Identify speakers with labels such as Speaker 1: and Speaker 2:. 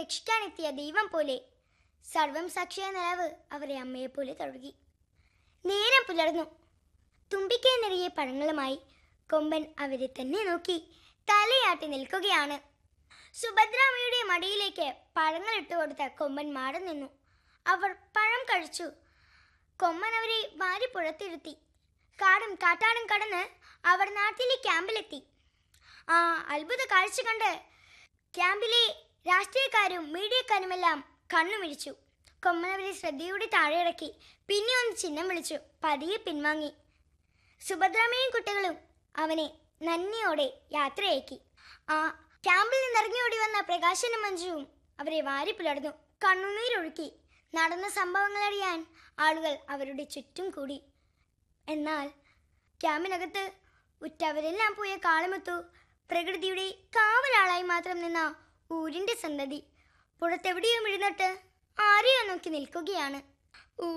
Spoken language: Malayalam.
Speaker 1: രക്ഷിക്കാനെത്തിയ ദൈവം പോലെ സർവം സാക്ഷിയായ നിലവ് അവരെ അമ്മയെപ്പോലെ തഴുകി നേരം പുലർന്നു തുമ്പിക്കൈ നിറയെ പഴങ്ങളുമായി കൊമ്പൻ അവരെ തന്നെ നോക്കി തലയാട്ടി നിൽക്കുകയാണ് സുഭദ്രാമയുടെ മടിയിലേക്ക് പഴങ്ങൾ ഇട്ടുകൊടുത്ത കൊമ്പൻ മാറി നിന്നു അവർ പഴം കഴിച്ചു കൊമ്മൻ അവരെ വാരി പുറത്തിരുത്തി കാടും കാട്ടാടും കടന്ന് അവർ നാട്ടിലെ ക്യാമ്പിലെത്തി ആ അത്ഭുത കാഴ്ച കണ്ട് ക്യാമ്പിലെ രാഷ്ട്രീയക്കാരും മീഡിയക്കാരുമെല്ലാം കണ്ണുമിഴിച്ചു കൊമ്മൻ അവരെ ശ്രദ്ധയോടെ താഴെയിറക്കി പിന്നെ ഒന്ന് ചിഹ്നം വിളിച്ചു പതിയെ പിൻവാങ്ങി സുഭദ്രാമയും കുട്ടികളും അവനെ നന്ദിയോടെ യാത്രയാക്കി ആ ക്യാമ്പിൽ നിന്നിറങ്ങി ഓടി വന്ന പ്രകാശന മഞ്ജുവും അവരെ വാരി പുലർന്നു കണ്ണുനീരൊഴുക്കി നടന്ന സംഭവങ്ങൾ അറിയാൻ ആളുകൾ അവരുടെ ചുറ്റും കൂടി എന്നാൽ ക്യാമ്പിനകത്ത് ഉറ്റവരെല്ലാം പോയ കാളമുത്തു പ്രകൃതിയുടെ കാവലാളായി മാത്രം നിന്ന ഊരിന്റെ സന്തതി പുറത്തെവിടെയോ എഴുന്നേറ്റ് ആരെയോ നോക്കി നിൽക്കുകയാണ്